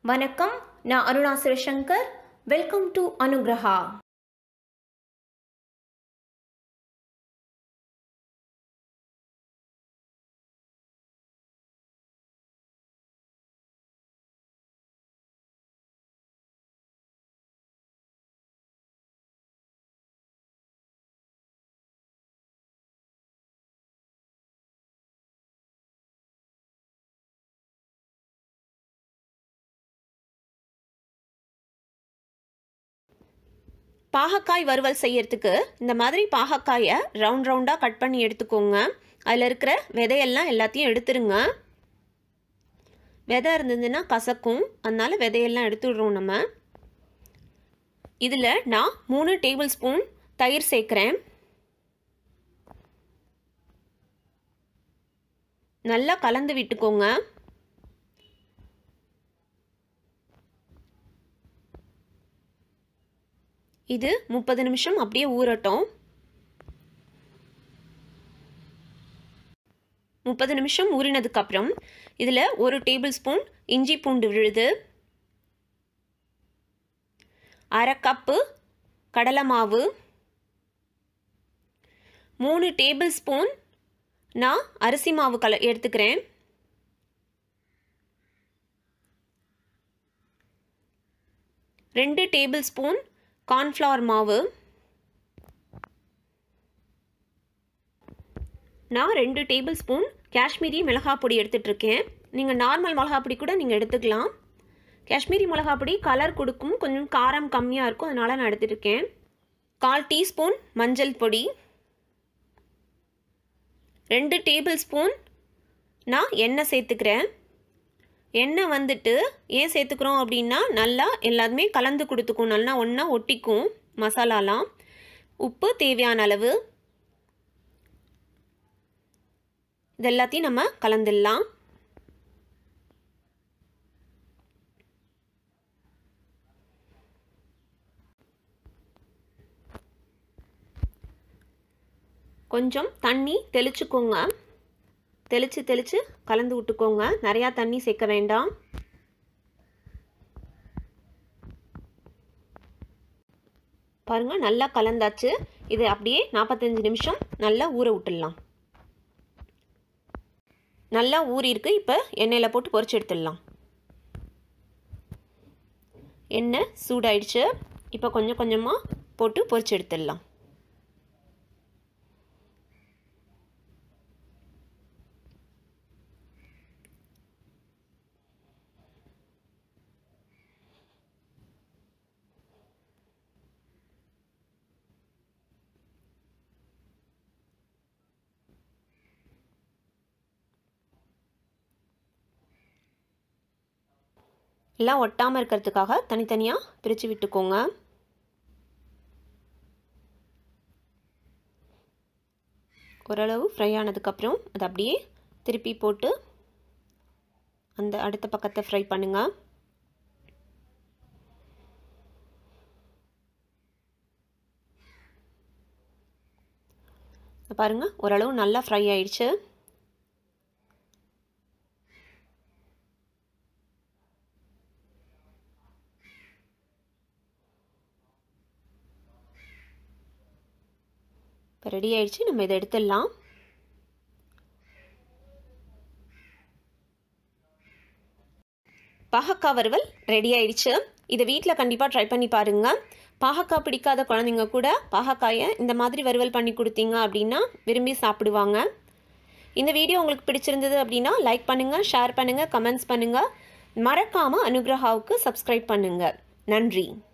வணக்கம் நான் Aruna Sivasankar welcome to Anugraha பாகக்காய் வறுவல் செய்யறதுக்கு இந்த மாதிரி பாகக்காயை ரவுண்ட் ரவுண்டாக கட் பண்ணி எடுத்துக்கோங்க அதில் இருக்கிற விதையெல்லாம் எல்லாத்தையும் எடுத்துருங்க விதை இருந்ததுன்னா கசக்கும் அதனால விதையெல்லாம் எடுத்துடுறோம் நம்ம இதில் நான் மூணு டேபிள் ஸ்பூன் தயிர் சேர்க்குறேன் நல்லா கலந்து விட்டுக்கோங்க இது முப்பது நிமிஷம் அப்படியே ஊறட்டும் முப்பது நிமிஷம் ஊறினதுக்கப்புறம் இதில் ஒரு டேபிள் ஸ்பூன் இஞ்சி பூண்டு விழுது அரை கப்பு கடலை மாவு மூணு டேபிள் ஸ்பூன் நான் அரிசி மாவு கல எடுத்துக்கிறேன் ரெண்டு டேபிள் ஸ்பூன் கார்ன்ஃப்ளவர் மாவு நான் ரெண்டு டேபிள் ஸ்பூன் காஷ்மீரி மிளகாய் பொடி எடுத்துகிட்ருக்கேன் நீங்கள் நார்மல் மிளகாய் பொடி கூட நீங்கள் எடுத்துக்கலாம் காஷ்மீரி மிளகாய் பொடி கலர் கொடுக்கும் கொஞ்சம் காரம் கம்மியாக இருக்கும் அதனால் நான் எடுத்துகிட்ருக்கேன் கால் டீஸ்பூன் மஞ்சள் பொடி ரெண்டு டேபிள் ஸ்பூன் நான் எண்ணெய் சேர்த்துக்கிறேன் எண்ணெய் வந்துட்டு ஏன் சேர்த்துக்கிறோம் அப்படின்னா நல்லா எல்லாத்துமே கலந்து கொடுத்துக்கும் நல்லா ஒன்றா ஒட்டிக்கும் மசாலாலாம் உப்பு தேவையான அளவு இது எல்லாத்தையும் நம்ம கலந்துடலாம் கொஞ்சம் தண்ணி தெளிச்சுக்கோங்க தெளித்து தெளித்து கலந்து விட்டுக்கோங்க நிறையா தண்ணி சேர்க்க வேண்டாம் பாருங்கள் நல்லா கலந்தாச்சு இது அப்படியே நாற்பத்தஞ்சு நிமிஷம் நல்லா ஊற விட்டுடலாம் நல்லா ஊறியிருக்கு இப்போ எண்ணெயில் போட்டு பொரிச்சு எடுத்துடலாம் எண்ணெய் சூடாயிடுச்சு இப்போ கொஞ்சம் கொஞ்சமாக போட்டு பொரிச்சு எடுத்துடலாம் எல்லாம் ஒட்டாமல் இருக்கிறதுக்காக தனித்தனியாக பிரித்து விட்டுக்கோங்க ஓரளவு ஃப்ரை ஆனதுக்கப்புறம் அதை அப்படியே திருப்பி போட்டு அந்த அடுத்த பக்கத்தை ஃப்ரை பண்ணுங்கள் பாருங்கள் ஓரளவு நல்லா ஃப்ரை ஆயிடுச்சு இப்போ ரெடி ஆயிடுச்சு நம்ம இதை எடுத்துடலாம் பாகக்காய் வறுவல் ரெடி ஆயிடுச்சு இதை வீட்டில் கண்டிப்பாக ட்ரை பண்ணி பாருங்கள் பாகக்காய் பிடிக்காத குழந்தைங்க கூட பாகக்காயை இந்த மாதிரி வறுவல் பண்ணி கொடுத்தீங்க அப்படின்னா விரும்பி சாப்பிடுவாங்க இந்த வீடியோ உங்களுக்கு பிடிச்சிருந்தது அப்படின்னா லைக் பண்ணுங்கள் ஷேர் பண்ணுங்கள் கமெண்ட்ஸ் பண்ணுங்கள் மறக்காமல் அனுகிரகாவுக்கு சப்ஸ்கிரைப் பண்ணுங்கள் நன்றி